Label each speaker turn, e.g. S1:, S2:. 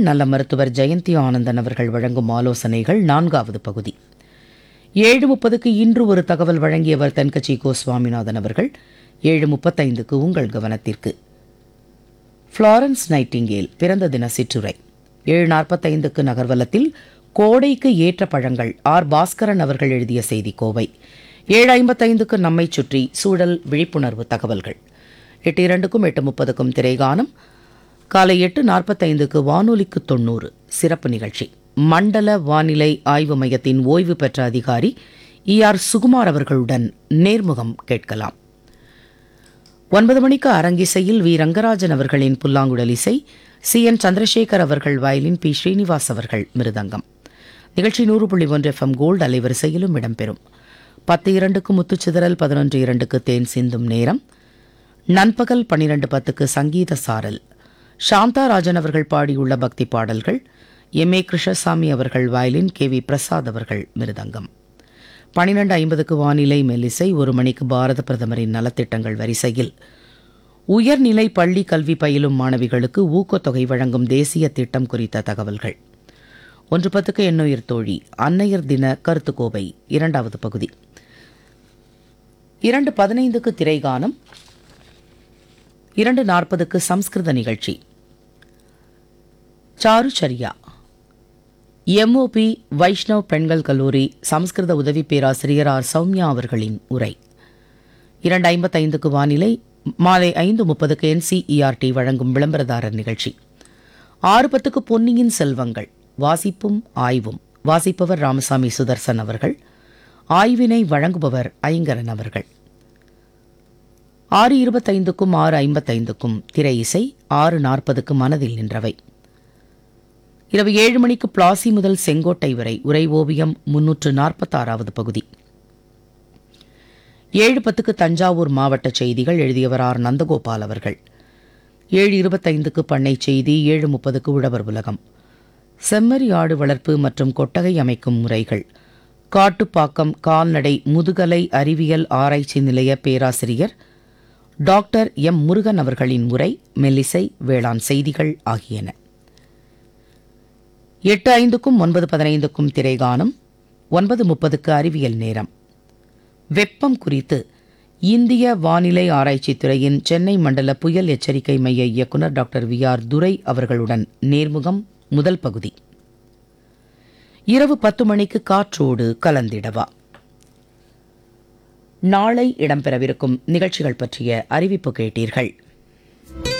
S1: நல்ல மருத்துவர் ஜெயந்தி ஆனந்தன் அவர்கள் வழங்கும் ஆலோசனைகள் நான்காவது பகுதி ஏழு முப்பதுக்கு இன்று ஒரு தகவல் வழங்கியவர் தென்கட்சி கோ சுவாமிநாதன் அவர்கள் ஏழு முப்பத்தைந்துக்கு உங்கள் கவனத்திற்கு ஃப்ளாரன்ஸ் நைட்டிங்கேல் பிறந்த தின சிற்றுரை ஏழு நாற்பத்தைந்துக்கு நகர்வலத்தில் கோடைக்கு ஏற்ற பழங்கள் ஆர் பாஸ்கரன் அவர்கள் எழுதிய செய்தி கோவை ஏழு ஐம்பத்தைந்துக்கு நம்மை சுற்றி சூழல் விழிப்புணர்வு தகவல்கள் எட்டு இரண்டுக்கும் எட்டு முப்பதுக்கும் திரைகானம் காலை எட்டு நாற்பத்தைந்துக்கு வானொலிக்கு தொண்ணூறு சிறப்பு நிகழ்ச்சி மண்டல வானிலை ஆய்வு மையத்தின் ஓய்வு பெற்ற அதிகாரி இ ஆர் சுகுமார் அவர்களுடன் நேர்முகம் கேட்கலாம் ஒன்பது மணிக்கு அரங்கிசையில் வி ரங்கராஜன் அவர்களின் புல்லாங்குழல் இசை சி என் சந்திரசேகர் அவர்கள் வயலின் பி ஸ்ரீனிவாஸ் அவர்கள் மிருதங்கம் நிகழ்ச்சி நூறு புள்ளி ஒன்று எஃப்எம் கோல்டு அலைவரிசையிலும் இடம்பெறும் பத்து இரண்டுக்கு முத்துச்சிதறல் பதினொன்று இரண்டுக்கு தேன் சிந்தும் நேரம் நண்பகல் பன்னிரண்டு பத்துக்கு சங்கீத சாரல் சாந்தா ராஜன் அவர்கள் பாடியுள்ள பக்தி பாடல்கள் எம் ஏ கிருஷ்ணசாமி அவர்கள் வயலின் கே வி பிரசாத் அவர்கள் மிருதங்கம் பனிரெண்டு ஐம்பதுக்கு வானிலை மெல்லிசை ஒரு மணிக்கு பாரத பிரதமரின் நலத்திட்டங்கள் வரிசையில் உயர்நிலை பள்ளி கல்வி பயிலும் மாணவிகளுக்கு ஊக்கத்தொகை வழங்கும் தேசிய திட்டம் குறித்த தகவல்கள் ஒன்று பத்துக்கு எண்ணுயிர் தோழி அன்னையர் தின கருத்துக்கோவை இரண்டாவது பகுதி இரண்டு பதினைந்துக்கு திரைகானம் இரண்டு நாற்பதுக்கு சம்ஸ்கிருத நிகழ்ச்சி சாருச்சரியா எம்ஓபி வைஷ்ணவ் பெண்கள் கல்லூரி சமஸ்கிருத உதவி பேராசிரியர் ஆர் சௌமியா அவர்களின் உரை இரண்டு ஐம்பத்தைந்துக்கு வானிலை மாலை ஐந்து முப்பதுக்கு என்சிஇஆர்டி வழங்கும் விளம்பரதாரர் நிகழ்ச்சி ஆறு பத்துக்கு பொன்னியின் செல்வங்கள் வாசிப்பும் ஆய்வும் வாசிப்பவர் ராமசாமி சுதர்சன் அவர்கள் ஆய்வினை வழங்குபவர் ஐங்கரன் அவர்கள் ஆறு இருபத்தைந்துக்கும் ஆறு ஐம்பத்தைந்துக்கும் திரை இசை ஆறு நாற்பதுக்கு மனதில் நின்றவை இரவு ஏழு மணிக்கு பிளாசி முதல் செங்கோட்டை வரை உரை ஓவியம் முன்னூற்று நாற்பத்தாறாவது பகுதி ஏழு பத்துக்கு தஞ்சாவூர் மாவட்ட செய்திகள் எழுதியவர் ஆர் நந்தகோபால் அவர்கள் ஏழு இருபத்தைந்துக்கு பண்ணை செய்தி ஏழு முப்பதுக்கு உழவர் உலகம் செம்மறி ஆடு வளர்ப்பு மற்றும் கொட்டகை அமைக்கும் முறைகள் காட்டுப்பாக்கம் கால்நடை முதுகலை அறிவியல் ஆராய்ச்சி நிலைய பேராசிரியர் டாக்டர் எம் முருகன் அவர்களின் உரை மெல்லிசை வேளாண் செய்திகள் ஆகியன எட்டு ஐந்துக்கும் ஒன்பது பதினைந்துக்கும் திரைகானம் ஒன்பது முப்பதுக்கு அறிவியல் நேரம் வெப்பம் குறித்து இந்திய வானிலை ஆராய்ச்சித் துறையின் சென்னை மண்டல புயல் எச்சரிக்கை மைய இயக்குநர் டாக்டர் வி ஆர் துரை அவர்களுடன் நேர்முகம் முதல் பகுதி இரவு பத்து மணிக்கு காற்றோடு கலந்திடவா நாளை இடம்பெறவிருக்கும் நிகழ்ச்சிகள் பற்றிய அறிவிப்பு கேட்டீர்கள்